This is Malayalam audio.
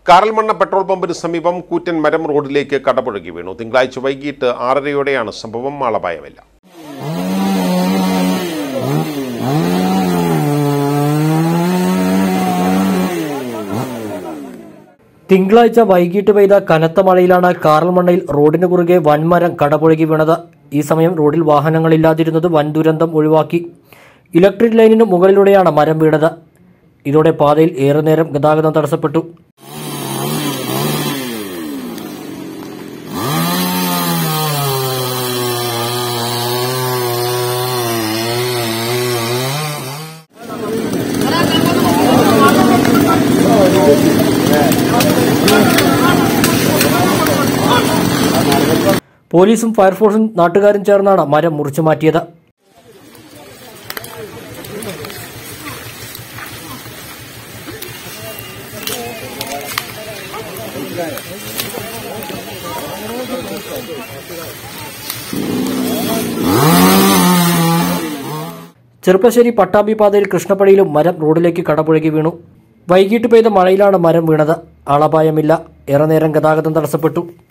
കാറൽമണ്ണ പെട്രോൾ പമ്പിന് സമീപം കൂറ്റൻ മരം റോഡിലേക്ക് കടപുഴകി വീണു തിങ്കളാഴ്ച വൈകിട്ട് ആറരയോടെയാണ് സംഭവം ആളപായമില്ല തിങ്കളാഴ്ച വൈകിട്ട് പെയ്ത കനത്ത മഴയിലാണ് കാറൽമണ്ണയിൽ റോഡിന് കുറുകെ വൻമരം കടപുഴകി വീണത് ഈ സമയം റോഡിൽ വാഹനങ്ങളില്ലാതിരുന്നത് വൻ ദുരന്തം ഒഴിവാക്കി ഇലക്ട്രിക് ലൈനിന് മുകളിലൂടെയാണ് മരം വീണത് ഇതോടെ പാതയിൽ ഏറെ നേരം ഗതാഗതം തടസ്സപ്പെട്ടു പോലീസും ഫയർഫോഴ്സും നാട്ടുകാരും ചേർന്നാണ് മരം മുറിച്ചു മാറ്റിയത് ചെറുപ്പശ്ശേരി പട്ടാമ്പി പാതയിൽ കൃഷ്ണപ്പടിയിലും മരം റോഡിലേക്ക് കടപുഴകി വീണു വൈകിട്ട് പെയ്ത മഴയിലാണ് മരം വീണത് ആളപായമില്ല ഏറെ നേരം ഗതാഗതം തടസ്സപ്പെട്ടു